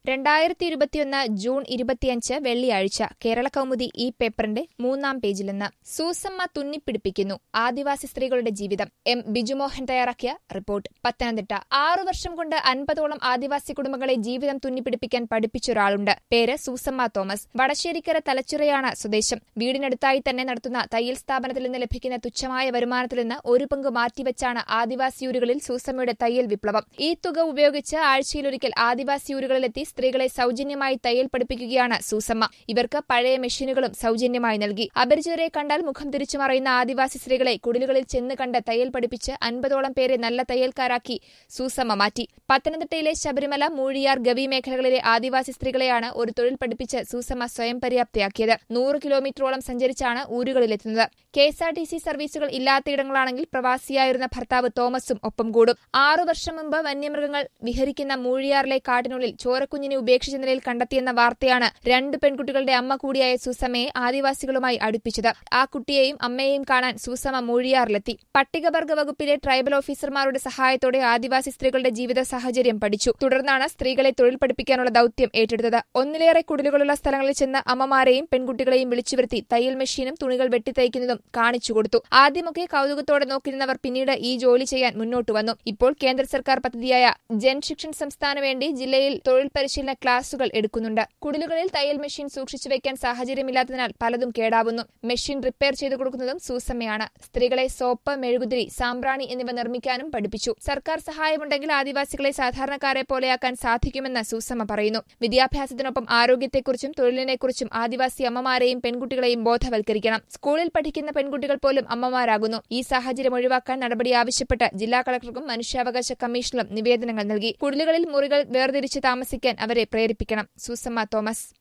രണ്ടായിരത്തി ഇരുപത്തിയൊന്ന് ജൂൺ ഇരുപത്തിയഞ്ച് വെള്ളിയാഴ്ച കേരള കൗമുദി ഈ പേപ്പറിന്റെ മൂന്നാം പേജിൽ നിന്ന് സൂസമ്മ തുന്നിപ്പിടിപ്പിക്കുന്നു ആദിവാസി സ്ത്രീകളുടെ ജീവിതം എം ബിജുമോഹൻ തയ്യാറാക്കിയ റിപ്പോർട്ട് പത്തനംതിട്ട ആറു വർഷം കൊണ്ട് അൻപതോളം ആദിവാസി കുടുംബങ്ങളെ ജീവിതം തുന്നിപ്പിടിപ്പിക്കാൻ പഠിപ്പിച്ച ഒരാളുണ്ട് പേര് സൂസമ്മ തോമസ് വടശ്ശേരിക്കര തലച്ചുറയാണ് സ്വദേശം വീടിനടുത്തായി തന്നെ നടത്തുന്ന തയ്യൽ സ്ഥാപനത്തിൽ നിന്ന് ലഭിക്കുന്ന തുച്ഛമായ വരുമാനത്തിൽ നിന്ന് ഒരു പങ്ക് മാറ്റിവെച്ചാണ് ആദിവാസിയൂരുകളിൽ സൂസമ്മയുടെ തയ്യൽ വിപ്ലവം ഈ തുക ഉപയോഗിച്ച് ആഴ്ചയിലൊരിക്കൽ ആദിവാസിയൂരുകളിലെത്തി സ്ത്രീകളെ സൗജന്യമായി തയ്യൽ പഠിപ്പിക്കുകയാണ് സൂസമ്മ ഇവർക്ക് പഴയ മെഷീനുകളും സൗജന്യമായി നൽകി അപരിചിതരെ കണ്ടാൽ മുഖം തിരിച്ചു മറയുന്ന ആദിവാസി സ്ത്രീകളെ കുടിലുകളിൽ ചെന്ന് കണ്ട് തയ്യൽ പഠിപ്പിച്ച് അൻപതോളം പേരെ നല്ല തയ്യൽക്കാരാക്കി സൂസമ്മ മാറ്റി പത്തനംതിട്ടയിലെ ശബരിമല മൂഴിയാർ ഗവി മേഖലകളിലെ ആദിവാസി സ്ത്രീകളെയാണ് ഒരു തൊഴിൽ പഠിപ്പിച്ച് സൂസമ്മ സ്വയം പര്യാപ്തയാക്കിയത് നൂറ് കിലോമീറ്ററോളം സഞ്ചരിച്ചാണ് ഊരുകളിലെത്തുന്നത് K S R T C സർവീസുകൾ ഇല്ലാത്തയിടങ്ങളാണെങ്കിൽ പ്രവാസിയായിരുന്ന ഭർത്താവ് തോമസും ഒപ്പം കൂടും ആറു വർഷം മുമ്പ് വന്യമൃഗങ്ങൾ വിഹരിക്കുന്ന മൂഴിയാറിലെ കാട്ടിനുള്ളിൽ ചോരക്കുഞ്ഞിനെ ഉപേക്ഷിച്ച നിലയിൽ കണ്ടെത്തിയെന്ന വാർത്തയാണ് രണ്ട് പെൺകുട്ടികളുടെ അമ്മ കൂടിയായ സൂസമ്മയെ ആദിവാസികളുമായി അടുപ്പിച്ചത് ആ കുട്ടിയെയും അമ്മയെയും കാണാൻ സൂസമ്മ മൂഴിയാറിലെത്തി പട്ടികവർഗ വകുപ്പിലെ ട്രൈബൽ ഓഫീസർമാരുടെ സഹായത്തോടെ ആദിവാസി സ്ത്രീകളുടെ ജീവിത സാഹചര്യം പഠിച്ചു തുടർന്നാണ് സ്ത്രീകളെ തൊഴിൽ പഠിപ്പിക്കാനുള്ള ദൌത്യം ഏറ്റെടുത്തത് ഒന്നിലേറെ കുടിലുകളുള്ള സ്ഥലങ്ങളിൽ ചെന്ന് അമ്മമാരെയും പെൺകുട്ടികളെയും വിളിച്ചുവരുത്തി തയ്യൽ മെഷീനും തുണികൾ വെട്ടിത്തയ്ക്കുന്നതും കാണിച്ചു കൊടുത്തു ആദ്യമൊക്കെ കൌതുകത്തോടെ നോക്കിയിരുന്നവർ പിന്നീട് ഈ ജോലി ചെയ്യാൻ മുന്നോട്ട് വന്നു ഇപ്പോൾ കേന്ദ്ര സർക്കാർ പദ്ധതിയായ ജൻ ശിക്ഷൻ സംസ്ഥാന വേണ്ടി ജില്ലയിൽ തൊഴിൽ പരിശീലന ക്ലാസുകൾ എടുക്കുന്നുണ്ട് കുടിലുകളിൽ തയ്യൽ മെഷീൻ സൂക്ഷിച്ചു വെക്കാൻ സാഹചര്യമില്ലാത്തതിനാൽ പലതും കേടാവുന്നു മെഷീൻ റിപ്പയർ ചെയ്തു കൊടുക്കുന്നതും സൂസമ്മയാണ് സ്ത്രീകളെ സോപ്പ് മെഴുകുതിരി സാമ്പ്രാണി എന്നിവ നിർമ്മിക്കാനും പഠിപ്പിച്ചു സർക്കാർ സഹായമുണ്ടെങ്കിൽ ആദിവാസികളെ സാധാരണക്കാരെ പോലെയാക്കാൻ സാധിക്കുമെന്ന് സൂസമ്മ പറയുന്നു വിദ്യാഭ്യാസത്തിനൊപ്പം ആരോഗ്യത്തെക്കുറിച്ചും തൊഴിലിനെക്കുറിച്ചും ആദിവാസി അമ്മമാരെയും പെൺകുട്ടികളെയും ബോധവൽക്കരിക്കണം സ്കൂളിൽ പഠിക്കുന്ന പെൺകുട്ടികൾ പോലും അമ്മമാരാകുന്നു ഈ സാഹചര്യം ഒഴിവാക്കാൻ നടപടി ആവശ്യപ്പെട്ട് ജില്ലാ കളക്ടർക്കും മനുഷ്യാവകാശ കമ്മീഷനിലും നിവേദനങ്ങൾ നൽകി കുടിലുകളിൽ മുറികൾ വേർതിരിച്ച് താമസിക്കാൻ അവരെ പ്രേരിപ്പിക്കണം സൂസമ്മ തോമസ്